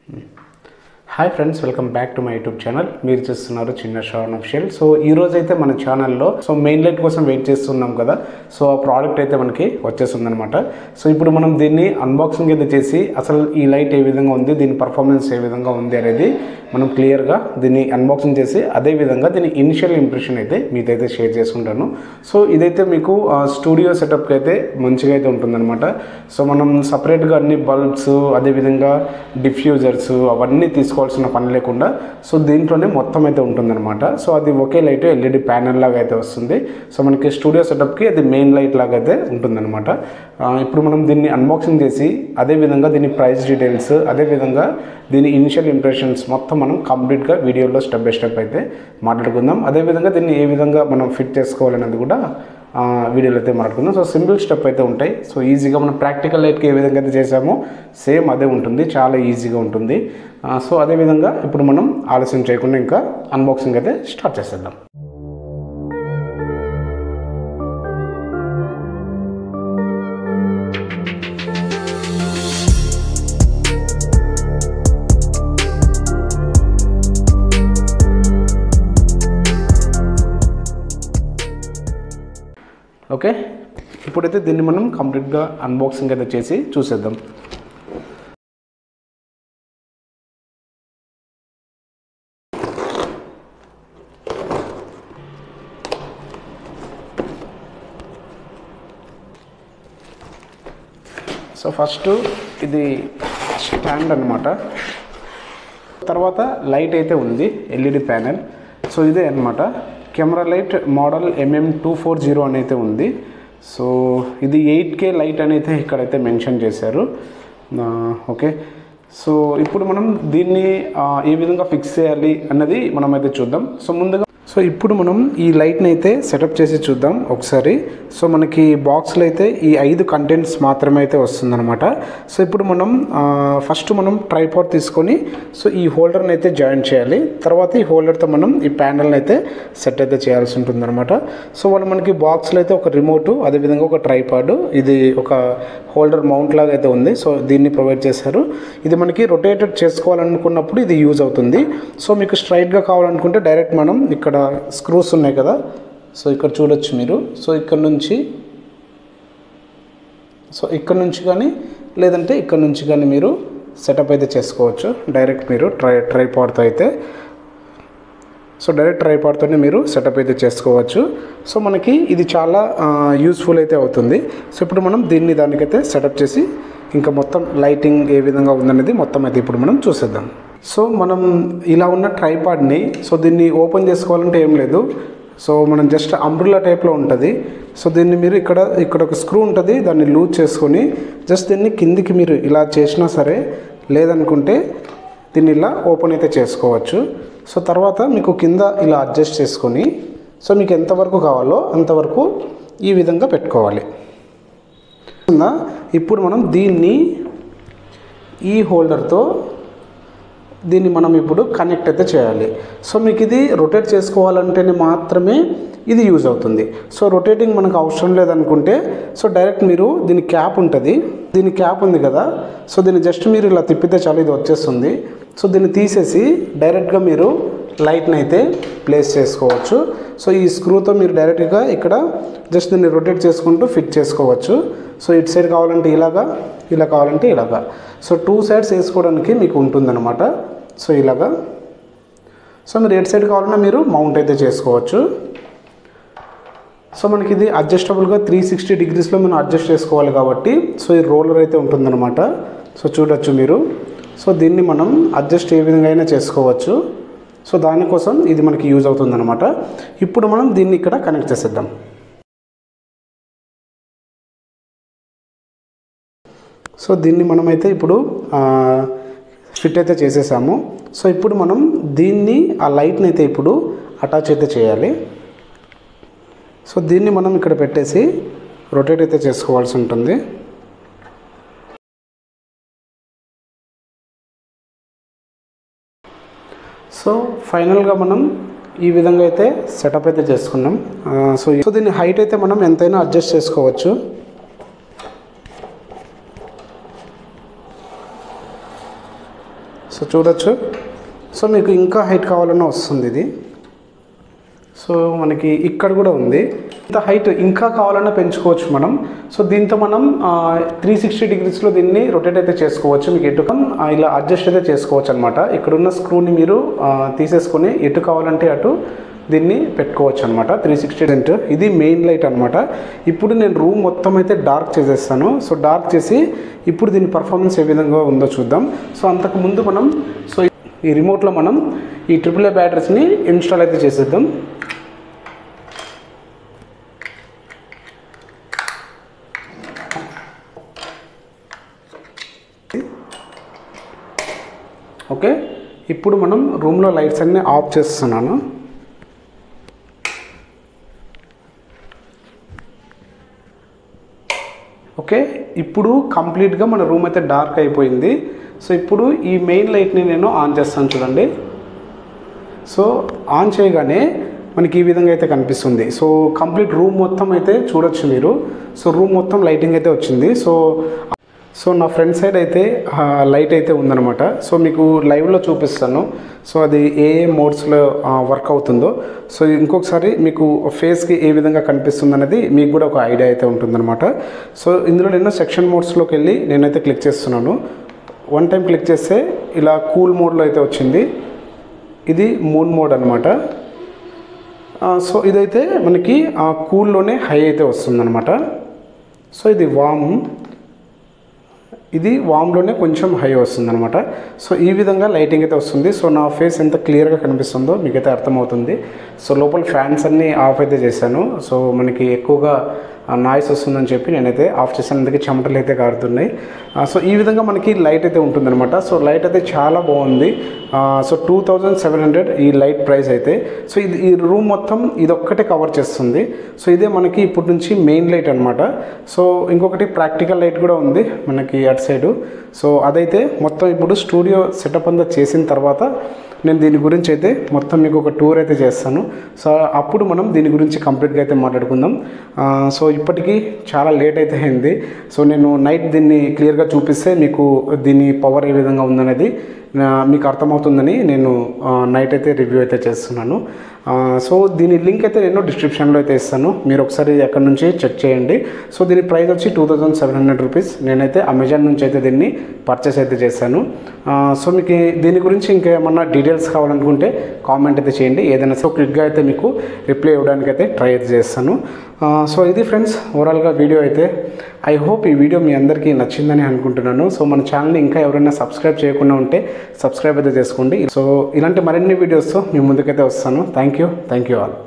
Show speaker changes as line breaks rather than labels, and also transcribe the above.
Hi friends welcome back to my YouTube channel మీరు చూస్తున్నారు చిన్న షాన్ అఫిషియల్ సో ఈ రోజు అయితే మన ఛానల్లో సో మెయిన్ లైట్ కోసం వెయిట్ చేస్తున్నాం కదా సో ఆ ప్రోడక్ట్ అయితే మనకి వచ్చేస్తుంది అనమాట సో ఇప్పుడు మనం దీన్ని అన్బాక్సింగ్ అయితే చేసి అసలు ఈ లైట్ ఏ విధంగా ఉంది దీని పర్ఫార్మెన్స్ ఏ విధంగా ఉంది అనేది మనం క్లియర్గా దీన్ని అన్బాక్సింగ్ చేసి అదే విధంగా దీని ఇనిషియల్ ఇంప్రెషన్ అయితే మీతో అయితే షేర్ చేసుకుంటాను సో ఇదైతే మీకు స్టూడియో సెటప్కి అయితే మంచిగా అయితే ఉంటుందన్నమాట సో మనం సపరేట్గా అన్ని బల్బ్స్ అదేవిధంగా డిఫ్యూజర్స్ అవన్నీ తీసుకోవాల్సిన పని లేకుండా సో దీంట్లోనే మొత్తం అయితే ఉంటుందన్నమాట సో అది ఒకే లైట్ ఎల్ఈడి ప్యానల్ లాగా అయితే వస్తుంది సో మనకి స్టూడియో సెటప్కి అది మెయిన్ లైట్ లాగా అయితే ఉంటుందన్నమాట ఆ, ఇప్పుడు మనం దీన్ని అన్బాక్సింగ్ చేసి అదే విధంగా దీని ప్రైస్ డీటెయిల్స్ అదేవిధంగా దీని ఇనిషియల్ ఇంప్రెషన్స్ మొత్తం మనం కంప్లీట్గా వీడియోలో స్టెప్ బై స్టెప్ అయితే మాట్లాడుకుందాం అదేవిధంగా దీన్ని ఏ విధంగా మనం ఫిట్ చేసుకోవాలనేది కూడా ఆ, వీడియోలో అయితే మాట్లాడుకుందాం సో సింపుల్ స్టెప్ అయితే ఉంటాయి సో ఈజీగా మనం ప్రాక్టికల్ లైట్కి ఏ విధంగా అయితే చేసామో సేమ్ అదే ఉంటుంది చాలా ఈజీగా ఉంటుంది ఆ, సో అదేవిధంగా ఇప్పుడు మనం ఆలస్యం చేయకుండా ఇంకా అన్బాక్సింగ్ అయితే స్టార్ట్ చేసేద్దాం ఓకే ఇప్పుడైతే దీన్ని మనం కంప్లీట్గా అన్బాక్సింగ్ అయితే చేసి చూసేద్దాం సో ఫస్ట్ ఇది స్టాండ్ అనమాట తర్వాత లైట్ అయితే ఉంది ఎల్ఈడి ప్యానెల్ సో ఇదే అనమాట camera light model MM two four zero అని అయితే ఉంది సో ఇది ఎయిట్ కే లైట్ అని అయితే ఇక్కడైతే మెన్షన్ చేశారు ఆ, ఓకే సో ఇప్పుడు మనం దీన్ని ఆ, ఏ విధంగా ఫిక్స్ చేయాలి అన్నది మనం అయితే చూద్దాం సో ముందుగా సో ఇప్పుడు మనం ఈ లైట్ని అయితే సెటప్ చేసి చూద్దాం ఒకసారి సో మనకి బాక్స్లో అయితే ఈ ఐదు కంటెంట్స్ మాత్రమే అయితే వస్తుందన్నమాట సో ఇప్పుడు మనం ఆ, ఫస్ట్ మనం ట్రైపాడ్ తీసుకొని సో ఈ హోల్డర్ని అయితే జాయిన్ చేయాలి తర్వాత ఈ హోల్డర్తో మనం ఈ ప్యానల్ని అయితే సెట్ అయితే చేయాల్సి ఉంటుందన్నమాట సో వాళ్ళు మనకి బాక్స్లో అయితే ఒక రిమోటు అదేవిధంగా ఒక ట్రైపాడ్ ఇది ఒక హోల్డర్ మౌంట్ లాగా అయితే ఉంది సో దీన్ని ప్రొవైడ్ చేశారు ఇది మనకి రొటేటెడ్ చేసుకోవాలనుకున్నప్పుడు ఇది యూజ్ అవుతుంది సో మీకు స్ట్రైట్గా కావాలనుకుంటే డైరెక్ట్ మనం ఇక్కడ స్క్రూస్ ఉన్నాయి కదా సో ఇక్కడ చూడొచ్చు మీరు సో ఇక్కడ నుంచి సో ఇక్కడ నుంచి కానీ లేదంటే ఇక్కడ నుంచి కానీ మీరు సెటప్ అయితే చేసుకోవచ్చు డైరెక్ట్ మీరు ట్రై ట్రైపాడ్తో అయితే సో డైరెక్ట్ ట్రైపాడ్తోనే మీరు సెటప్ అయితే చేసుకోవచ్చు సో మనకి ఇది చాలా యూస్ఫుల్ అయితే అవుతుంది సో ఇప్పుడు మనం దీన్ని దానికైతే సెటప్ చేసి ఇంకా మొత్తం లైటింగ్ ఏ విధంగా ఉందనేది మొత్తం అయితే ఇప్పుడు మనం చూసేద్దాం సో మనం ఇలా ఉన్న ట్రైపాడ్ని సో దీన్ని ఓపెన్ చేసుకోవాలంటే ఏం లేదు సో మనం జస్ట్ అంబ్రిల్లా టైప్లో ఉంటుంది సో దీన్ని మీరు ఇక్కడ ఇక్కడ ఒక స్క్రూ ఉంటుంది దాన్ని లూజ్ చేసుకొని జస్ట్ దీన్ని కిందికి మీరు ఇలా చేసినా సరే లేదనుకుంటే దీన్ని ఇలా ఓపెన్ అయితే చేసుకోవచ్చు సో తర్వాత మీకు కింద ఇలా అడ్జస్ట్ చేసుకొని సో మీకు ఎంతవరకు కావాలో అంతవరకు ఈ విధంగా పెట్టుకోవాలి ఉందా? ఇప్పుడు మనం దీన్ని ఈ హోల్డర్తో దీన్ని మనం ఇప్పుడు కనెక్ట్ అయితే చేయాలి సో మీకు ఇది రొటేట్ చేసుకోవాలంటేనే మాత్రమే ఇది యూజ్ అవుతుంది సో రొటేటింగ్ మనకు అవసరం లేదనుకుంటే సో డైరెక్ట్ మీరు దీని క్యాప్ ఉంటుంది దీని క్యాప్ ఉంది కదా సో దీన్ని జస్ట్ మీరు ఇలా తిప్పితే చాలు ఇది వచ్చేస్తుంది సో దీన్ని తీసేసి డైరెక్ట్గా మీరు లైట్ని అయితే ప్లేస్ చేసుకోవచ్చు సో ఈ స్క్రూతో మీరు డైరెక్ట్గా ఇక్కడ జస్ట్ దీన్ని రొటేట్ చేసుకుంటూ ఫిట్ చేసుకోవచ్చు సో ఇటు సైడ్ కావాలంటే ఇలాగా ఇలా కావాలంటే ఇలాగా సో టూ సైడ్స్ వేసుకోవడానికి మీకు ఉంటుందన్నమాట సో ఇలాగా సో మీరు ఎటు సైడ్ కావాలన్నా మీరు మౌంట్ అయితే చేసుకోవచ్చు సో మనకి ఇది అడ్జస్టబుల్గా త్రీ సిక్స్టీ డిగ్రీస్లో మనం అడ్జస్ట్ చేసుకోవాలి కాబట్టి సో ఈ రోలర్ అయితే ఉంటుందన్నమాట సో చూడొచ్చు మీరు సో దీన్ని మనం అడ్జస్ట్ ఏ విధంగా అయినా చేసుకోవచ్చు సో దానికోసం ఇది మనకి యూజ్ అవుతుందన్నమాట ఇప్పుడు మనం దీన్ని ఇక్కడ కనెక్ట్ చేసేద్దాం సో దీన్ని మనమైతే ఇప్పుడు ఆ, ఫిట్ అయితే చేసేసాము సో ఇప్పుడు మనం దీన్ని ఆ లైట్ని అయితే ఇప్పుడు అటాచ్ అయితే చేయాలి సో దీన్ని మనం ఇక్కడ పెట్టేసి రొటేట్ అయితే చేసుకోవాల్సి ఉంటుంది సో ఫైనల్గా మనం ఈ విధంగా అయితే సెటప్ అయితే చేసుకున్నాం ఆ, సో సో దీని హైట్ అయితే మనం ఎంతైనా అడ్జస్ట్ చేసుకోవచ్చు సో చూడొచ్చు సో మీకు ఇంకా హైట్ కావాలన్నా వస్తుంది ఇది సో మనకి ఇక్కడ కూడా ఉంది ఇంత హైట్ ఇంకా కావాలన్నా పెంచుకోవచ్చు మనం సో దీంతో మనం త్రీ సిక్స్టీ డిగ్రీస్లో దీన్ని రొటేట్ అయితే చేసుకోవచ్చు మీకు ఎటు ఆ, ఇలా అడ్జస్ట్ అయితే చేసుకోవచ్చు అనమాట ఇక్కడున్న స్క్రూని మీరు ఆ, తీసేసుకొని ఎటు కావాలంటే అటు దీన్ని పెట్టుకోవచ్చు అనమాట త్రీ సిక్స్టీ సెంట్ ఇది మెయిన్ లైట్ అనమాట ఇప్పుడు నేను రూమ్ మొత్తం అయితే డార్క్ చేసేస్తాను సో డార్క్ చేసి ఇప్పుడు దీని పర్ఫార్మెన్స్ ఏ విధంగా ఉందో చూద్దాం సో అంతకు ముందు మనం సో ఈ రిమోట్లో మనం ఈ ట్రిపుల్ ఏ బ్యాటరీస్ని ఇన్స్టాల్ అయితే చేసేద్దాం ఓకే ఇప్పుడు మనం రూమ్లో లైట్స్ అన్నీ ఆఫ్ చేస్తున్నాను ఓకే ఇప్పుడు కంప్లీట్గా మన రూమ్ అయితే డార్క్ అయిపోయింది సో ఇప్పుడు ఈ మెయిన్ లైట్ని నేను ఆన్ చేస్తాను చూడండి సో ఆన్ చేయగానే మనకి ఈ విధంగా అయితే కనిపిస్తుంది సో కంప్లీట్ రూమ్ మొత్తం అయితే చూడొచ్చు మీరు సో రూమ్ మొత్తం లైటింగ్ అయితే వచ్చింది సో సో నా ఫ్రంట్ సైడ్ అయితే ఆ, లైట్ అయితే ఉందన్నమాట సో మీకు లైవ్లో చూపిస్తాను సో అది ఏ ఏ మోడ్స్లో ఆ, వర్క్ అవుతుందో సో ఇంకొకసారి మీకు ఫేస్కి ఏ విధంగా కనిపిస్తుంది అనేది మీకు కూడా ఒక ఐడియా అయితే ఉంటుందన్నమాట సో ఇందులో నేను సెక్షన్ మోడ్స్లోకి వెళ్ళి నేనైతే క్లిక్ చేస్తున్నాను వన్ టైం క్లిక్ చేస్తే ఇలా కూల్ మోడ్లో అయితే వచ్చింది ఇది మూన్ మోడ్ అనమాట సో ఇదైతే మనకి కూల్లోనే హై అయితే వస్తుందన్నమాట సో ఇది వామ్ ఇది వామ్లోనే కొంచెం హై వస్తుందన్నమాట సో ఈ విధంగా లైటింగ్ అయితే వస్తుంది సో నా ఫేస్ ఎంత క్లియర్గా కనిపిస్తుందో మీకైతే అర్థమవుతుంది సో లోపల ఫ్యాన్స్ అన్నీ ఆఫ్ అయితే చేశాను సో మనకి ఎక్కువగా నాయిస్ వస్తుందని చెప్పి నేనైతే ఆఫ్ చేశాను అందుకే చెమటలు అయితే కారుతున్నాయి ఆ, సో ఈ విధంగా మనకి లైట్ అయితే ఉంటుందన్నమాట సో లైట్ అయితే చాలా బాగుంది ఆ, so two thousand seven hundred ఈ లైట్ ప్రైస్ అయితే సో ఇది ఈ రూమ్ మొత్తం ఇది ఒక్కటే కవర్ చేస్తుంది సో ఇదే మనకి ఇప్పటి నుంచి మెయిన్ లైట్ అనమాట సో ఇంకొకటి ప్రాక్టికల్ లైట్ కూడా ఉంది మనకి అటు సైడు సో అదైతే మొత్తం ఇప్పుడు స్టూడియో సెటప్ అంతా చేసిన తర్వాత నేను దీని గురించి అయితే మొత్తం మీకు ఒక టూర్ అయితే చేస్తాను సో అప్పుడు మనం దీని గురించి కంప్లీట్గా అయితే మాట్లాడుకుందాం ఆ, సో ఇప్పటికీ చాలా లేట్ అయితే అయింది సో నేను నైట్ దీన్ని క్లియర్గా చూపిస్తే మీకు దీని పవర్ ఏ విధంగా ఉందనేది ఆ, మీకు అర్థమవుతుందని నేను ఆ, నైట్ అయితే రివ్యూ అయితే చేస్తున్నాను ఆ, సో దీని లింక్ అయితే నేను డిస్క్రిప్షన్లో అయితే ఇస్తాను మీరు ఒకసారి అక్కడ నుంచి చెక్ చేయండి సో దీని ప్రైస్ వచ్చి two thousand seven hundred rupees నేనైతే అమెజాన్ నుంచి అయితే దీన్ని పర్చేస్ అయితే చేశాను ఆ, సో మీకు ఈ- దీని గురించి ఇంకేమన్నా డీటెయిల్స్ కావాలనుకుంటే కామెంట్ అయితే చేయండి ఏదైనా సో క్విక్గా అయితే మీకు రిప్లై ఇవ్వడానికి అయితే ట్రై అయితే చేస్తాను ఆ, సో ఇది ఫ్రెండ్స్ ఓవరాల్గా వీడియో అయితే ఐ హోప్ ఈ వీడియో మీ అందరికీ నచ్చిందని అనుకుంటున్నాను సో మన ఛానల్ని ఇంకా ఎవరైనా సబ్స్క్రైబ్ చేయకుండా ఉంటే సబ్స్క్రైబ్ అయితే చేసుకోండి సో ఇలాంటి మరిన్ని వీడియోస్తో మీ ముందుకైతే వస్తాను thank you thank you all